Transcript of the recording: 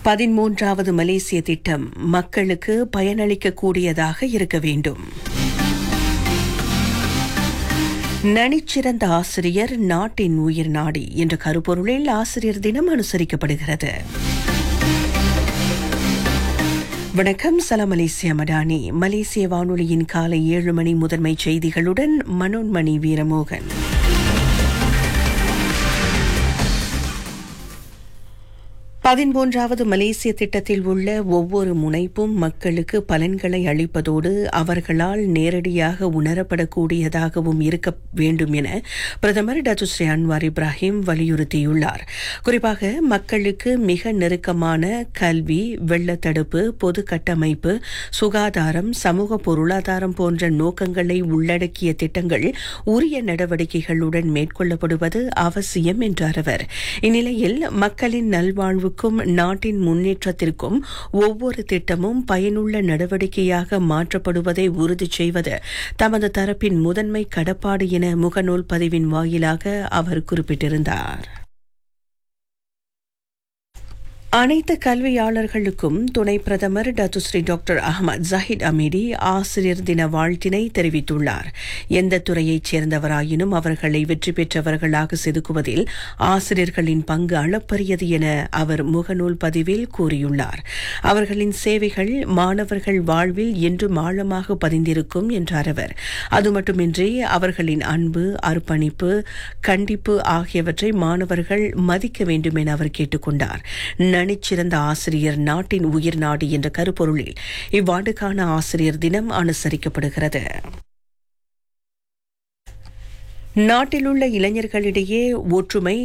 பதிமூன்றாவது மலேசிய திட்டம் மக்களுக்கு பயனளிக்கக்கூடியதாக இருக்க வேண்டும் நனிச்சிறந்த ஆசிரியர் நாட்டின் உயிர் நாடி என்ற கருப்பொருளில் ஆசிரியர் தினம் அனுசரிக்கப்படுகிறது வணக்கம் சலாம் மலேசியா மடானி மலேசிய வானொலியின் காலை ஏழு மணி முதன்மை செய்திகளுடன் மனோன்மணி வீரமோகன் பதிமூன்றாவது மலேசிய திட்டத்தில் உள்ள ஒவ்வொரு முனைப்பும் மக்களுக்கு பலன்களை அளிப்பதோடு அவர்களால் நேரடியாக உணரப்படக்கூடியதாகவும் இருக்க வேண்டும் என பிரதமர் டாக்டர் ஸ்ரீ அன்வார் இப்ராஹிம் வலியுறுத்தியுள்ளார் குறிப்பாக மக்களுக்கு மிக நெருக்கமான கல்வி வெள்ளத்தடுப்பு பொது கட்டமைப்பு சுகாதாரம் சமூக பொருளாதாரம் போன்ற நோக்கங்களை உள்ளடக்கிய திட்டங்கள் உரிய நடவடிக்கைகளுடன் மேற்கொள்ளப்படுவது அவசியம் என்றார் அவர் இந்நிலையில் மக்களின் நல்வாழ்வு வளர்ச்சிக்கும் நாட்டின் முன்னேற்றத்திற்கும் ஒவ்வொரு திட்டமும் பயனுள்ள நடவடிக்கையாக மாற்றப்படுவதை உறுதி செய்வது தமது தரப்பின் முதன்மை கடப்பாடு என முகநூல் பதிவின் வாயிலாக அவர் குறிப்பிட்டிருந்தார் அனைத்து கல்வியாளர்களுக்கும் துணை பிரதமர் Datuk Seri doctor Ahmad Zahid Hamidi ஆசிரியர் தின வாழ்த்தினை தெரிவித்துள்ளார் எந்த துறையைச் சேர்ந்தவராயினும் அவர்களை வெற்றி பெற்றவர்களாக செதுக்குவதில் ஆசிரியர்களின் பங்கு அளப்பரியது என அவர் முகநூல் பதிவில் கூறியுள்ளார் அவர்களின் சேவைகள் மாணவர்கள் வாழ்வில் என்றும் ஆழமாக பதிந்திருக்கும் என்றார் அவர் அது மட்டுமின்றி அவர்களின் அன்பு அர்ப்பணிப்பு கண்டிப்பு ஆகியவற்றை மாணவர்கள் மதிக்க வேண்டும் என அவர் கேட்டுக் கொண்டார் நனிச்சிறந்த ஆசிரியர் நாட்டின் உயிர் நாடு என்ற கருப்பொருளில் இவ்வாண்டுக்கான ஆசிரியர் தினம் அனுசரிக்கப்படுகிறது நாட்டிலுள்ள இளைஞர்களிடையே ஒற்றுமை